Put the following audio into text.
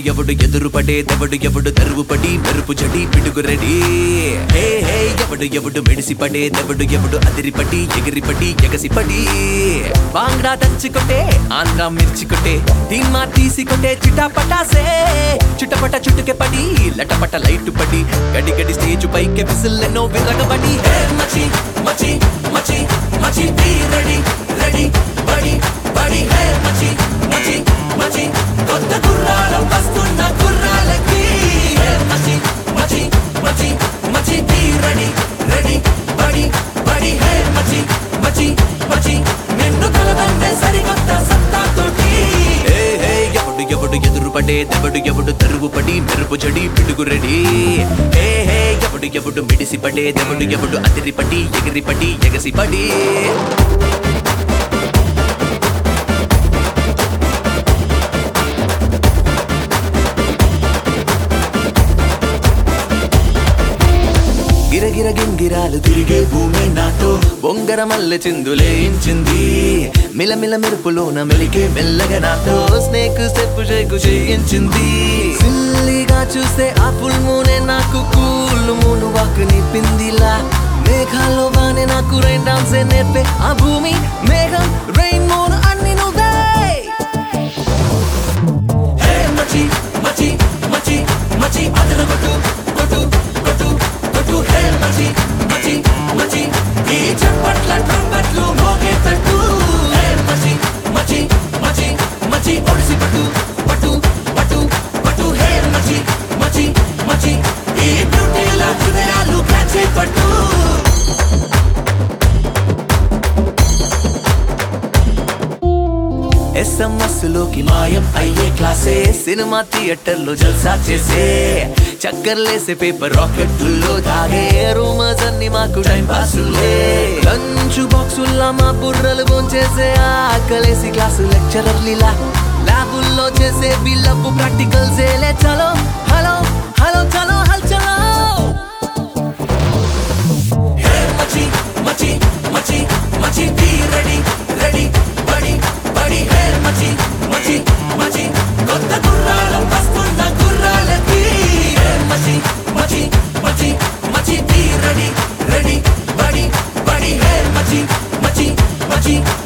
ఎవడు ఎదురు పడే దెవడు ఎవడు తరువు పడి మెరుపు జడి పిడుగు రెడీ హే హే ఎవడు ఎవడు మెడిసి పడే దెవడు ఎవడు అదిరిపడి ఎగిరిపడి ఎగసిపడి బాంగ్డా దంచుకొట్టే ఆంధ్రా మిర్చికొట్టే ధీమా తీసికొట్టే చిటా పటాసే చుట్టపట చుట్టుకే పడి లటపట లైట్ పడి గడి గడి స్టేజ్ పైకి విసిల్లెన్నో విరగబడి హే మచి మచి మచి మచి be ready ready buddy buddy hey మచి మచి మచి కొత్త గుర్రాలు వస్తున్న గుర్రాలకి హే మచి మచి మచి మచి be ready ready buddy buddy hey మచి మచి మచి నిన్ను కలదండే సరికొత్త సత్తాతోటి హే హే ఎవడు ఎవడు ఎదురు పడే దెవడు ఎవడు తరువు పడి మెరుపు జడి పిడుగు రెడీ హే హే ఎవడు ఎవడు మిడిసి పడే దెవడు ఎవడు అదిరిపడి ఎగిరిపడి ఎగసిపడి గిరగిర గింగిరాలు తిరిగే భూమి నాతో బొంగర మల్లె చిందులేయించింది మిలమిల మెరుపులోన మెలికే మెల్లగా నాతో స్నేక్ స్టెప్ షేకు చేయించింది సిల్లిగా చూస్తే ఆ ఫుల్ మూనే నాకు కూల్ మూను వాకు నిప్పిందిలా మేఘాల్లో బానే నాకు రైన్ డాన్సే నేర్పే ఆ భూమి మేఘం రైన్ మూన్ అన్ని నువ్వే హే మచి మచి మచి మచి అదర కొట్టు కొట్టు కొట్టు కొట్టు హే మచి మచి మచి ఈ చప్పట్ల ట్రంపెట్లు మోగేటట్టు హే మచి మచి మచి మచి ఒడిసి పట్టు పట్టు పట్టు పట్టు హే మచి మచి మచి ఈ బ్యూటీల హృదయాలు కాచే పట్టు ఎస్ఎంఎస్ లోకి మాయం అయ్యే క్లాసే సినిమా థియేటర్ లో జల్సా చేసే చక్కర్లేసే పేపర్ రాకెట్లో తాగే రూమర్స్ అన్ని మాకు టైం పాసులే లంచ్ బాక్సుల్లా మా బుర్రలు భోంచేసే ఆకలేసి క్లాసు లెక్చరర్లీలా ల్యాబుల్లో చేసే బిల్లపు ప్రాక్టికల్స్ ఏలే చలో హలో హలో చలో హల్ చలో హే మచి మచి మచి మచి be ready ready buddy buddy hey మచి మచి మచి కొత్త గుర్రాలు వస్తున్న గుర్రాలకి హే మచి మచి మచి మచి be ready ready buddy buddy hey మచి మచి మచి